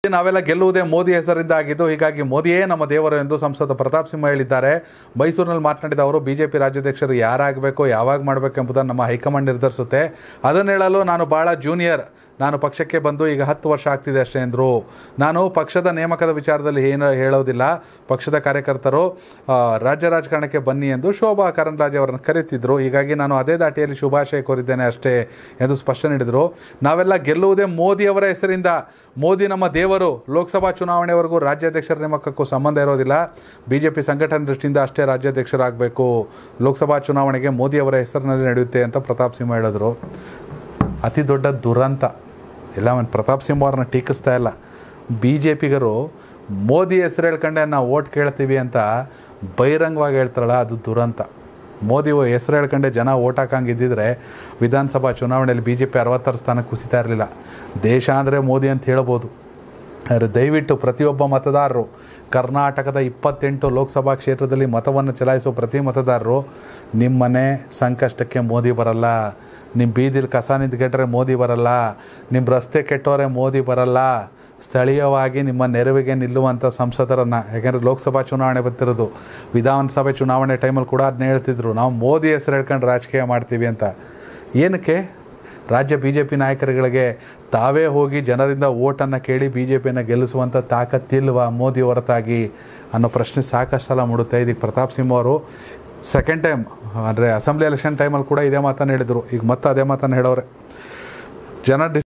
ನಾವೆಲ್ಲ ಗೆಲ್ಲುವುದೇ ಮೋದಿ ಹೆಸರಿಂದ ಆಗಿದ್ದು ಹೀಗಾಗಿ ಮೋದಿಯೇ ನಮ್ಮ ದೇವರು ಎಂದು ಸಂಸದ ಪ್ರತಾಪ್ ಸಿಂಹ ಹೇಳಿದ್ದಾರೆ ಮೈಸೂರಿನಲ್ಲಿ ಮಾತನಾಡಿದ ಅವರು ಬಿಜೆಪಿ ರಾಜ್ಯಾಧ್ಯಕ್ಷರು ಯಾರಾಗಬೇಕು ಯಾವಾಗ ಮಾಡಬೇಕು ಎಂಬುದನ್ನು ನಮ್ಮ ಹೈಕಮಾಂಡ್ ನಿರ್ಧರಿಸುತ್ತೆ ಅದನ್ನು ಹೇಳಲು ನಾನು ಭಾಳ ಜೂನಿಯರ್ ನಾನು ಪಕ್ಷಕ್ಕೆ ಬಂದು ಈಗ ಹತ್ತು ವರ್ಷ ಆಗ್ತಿದೆ ಅಷ್ಟೇ ಎಂದರು ನಾನು ಪಕ್ಷದ ನೇಮಕದ ವಿಚಾರದಲ್ಲಿ ಏನು ಹೇಳೋದಿಲ್ಲ ಪಕ್ಷದ ಕಾರ್ಯಕರ್ತರು ಆ, ರಾಜ್ಯ ರಾಜಕಾರಣಕ್ಕೆ ಬನ್ನಿ ಎಂದು ಶೋಭಾ ಕರಂದ್ಲಾಜೆ ಅವರನ್ನು ಕರೆಯುತ್ತಿದ್ದರು ಹೀಗಾಗಿ ನಾನು ಅದೇ ದಾಟಿಯಲ್ಲಿ ಶುಭಾಶಯ ಕೋರಿದ್ದೇನೆ ಅಷ್ಟೇ ಎಂದು ಸ್ಪಷ್ಟನೆ ನೀಡಿದರು ನಾವೆಲ್ಲ ಗೆಲ್ಲುವುದೇ ಮೋದಿಯವರ ಹೆಸರಿಂದ ಮೋದಿ ನಮ್ಮ ದೇವರು ಲೋಕಸಭಾ ಚುನಾವಣೆವರೆಗೂ ರಾಜ್ಯಾಧ್ಯಕ್ಷರ ನೇಮಕಕ್ಕೂ ಸಂಬಂಧ ಇರೋದಿಲ್ಲ ಬಿಜೆಪಿ ಸಂಘಟನೆ ದೃಷ್ಟಿಯಿಂದ ಅಷ್ಟೇ ರಾಜ್ಯಾಧ್ಯಕ್ಷರಾಗಬೇಕು ಲೋಕಸಭಾ ಚುನಾವಣೆಗೆ ಮೋದಿಯವರ ಹೆಸರಿನಲ್ಲಿ ನಡೆಯುತ್ತೆ ಅಂತ ಪ್ರತಾಪ್ ಸಿಂಹ ಹೇಳಿದರು ಅತಿ ದೊಡ್ಡ ದುರಂತ ಎಲ್ಲ ಅವನು ಪ್ರತಾಪ್ ಸಿಂಹ ಅವ್ರನ್ನ ಟೀಕಿಸ್ತಾ ಇಲ್ಲ ಬಿ ಜೆ ಪಿಗರು ಮೋದಿ ಹೆಸರು ಹೇಳ್ಕೊಂಡೆ ನಾವು ಓಟ್ ಕೇಳ್ತೀವಿ ಅಂತ ಬಹಿರಂಗವಾಗಿ ಹೇಳ್ತಾರಲ್ಲ ಅದು ದುರಂತ ಮೋದಿ ಹೆಸರು ಹೇಳ್ಕೊಂಡೆ ಜನ ಓಟ್ ಹಾಕಂಗೆ ಇದ್ದಿದ್ರೆ ವಿಧಾನಸಭಾ ಚುನಾವಣೆಯಲ್ಲಿ ಬಿ ಜೆ ಪಿ ಅರವತ್ತಾರು ಸ್ಥಾನಕ್ಕೆ ಕುಸಿತಾ ಇರಲಿಲ್ಲ ದೇಶ ಅಂದರೆ ಮೋದಿ ಅಂತ ಹೇಳ್ಬೋದು ಆದರೆ ದಯವಿಟ್ಟು ಪ್ರತಿಯೊಬ್ಬ ಮತದಾರರು ಕರ್ನಾಟಕದ ಇಪ್ಪತ್ತೆಂಟು ಲೋಕಸಭಾ ಕ್ಷೇತ್ರದಲ್ಲಿ ಮತವನ್ನು ಚಲಾಯಿಸುವ ಪ್ರತಿ ಮತದಾರರು ನಿಮ್ಮನೆ ಸಂಕಷ್ಟಕ್ಕೆ ಮೋದಿ ಬರಲ್ಲ ನಿಮ್ಮ ಬೀದಿಲಿ ಕಸ ನಿಂತ್ಕೊಂಡ್ರೆ ಮೋದಿ ಬರಲ್ಲ ನಿಮ್ಮ ರಸ್ತೆ ಕೆಟ್ಟೋರೆ ಮೋದಿ ಬರಲ್ಲ ಸ್ಥಳೀಯವಾಗಿ ನಿಮ್ಮ ನೆರವಿಗೆ ನಿಲ್ಲುವಂಥ ಸಂಸದರನ್ನು ಯಾಕೆಂದರೆ ಲೋಕಸಭಾ ಚುನಾವಣೆ ಬರ್ತಿರೋದು ವಿಧಾನಸಭೆ ಚುನಾವಣೆ ಟೈಮಲ್ಲಿ ಕೂಡ ಅದನ್ನ ಹೇಳ್ತಿದ್ರು ನಾವು ಮೋದಿ ಹೆಸರು ಹೇಳ್ಕೊಂಡು ರಾಜಕೀಯ ಮಾಡ್ತೀವಿ ಅಂತ ಏನಕ್ಕೆ ರಾಜ್ಯ ಬಿ ಜೆ ಪಿ ನಾಯಕರುಗಳಿಗೆ ತಾವೇ ಹೋಗಿ ಜನರಿಂದ ಓಟನ್ನು ಕೇಳಿ ಬಿ ಜೆ ಪಿಯನ್ನು ಗೆಲ್ಲಿಸುವಂಥ ತಾಕತ್ತಿಲ್ವಾ ಮೋದಿ ಹೊರತಾಗಿ ಅನ್ನೋ ಪ್ರಶ್ನೆ ಸಾಕಷ್ಟು ಸಲ ಮೂಡುತ್ತೆ ಇದಕ್ಕೆ ಪ್ರತಾಪ್ ಸಿಂಹ ಅವರು ಸೆಕೆಂಡ್ ಟೈಮ್ ಅಂದರೆ ಅಸೆಂಬ್ಲಿ ಎಲೆಕ್ಷನ್ ಟೈಮಲ್ಲಿ ಕೂಡ ಇದೇ ಮಾತನ್ನು ಹೇಳಿದರು ಈಗ ಮತ್ತೆ ಅದೇ ಮಾತನ್ನು ಹೇಳೋರೆ ಜನ ಡಿಸ್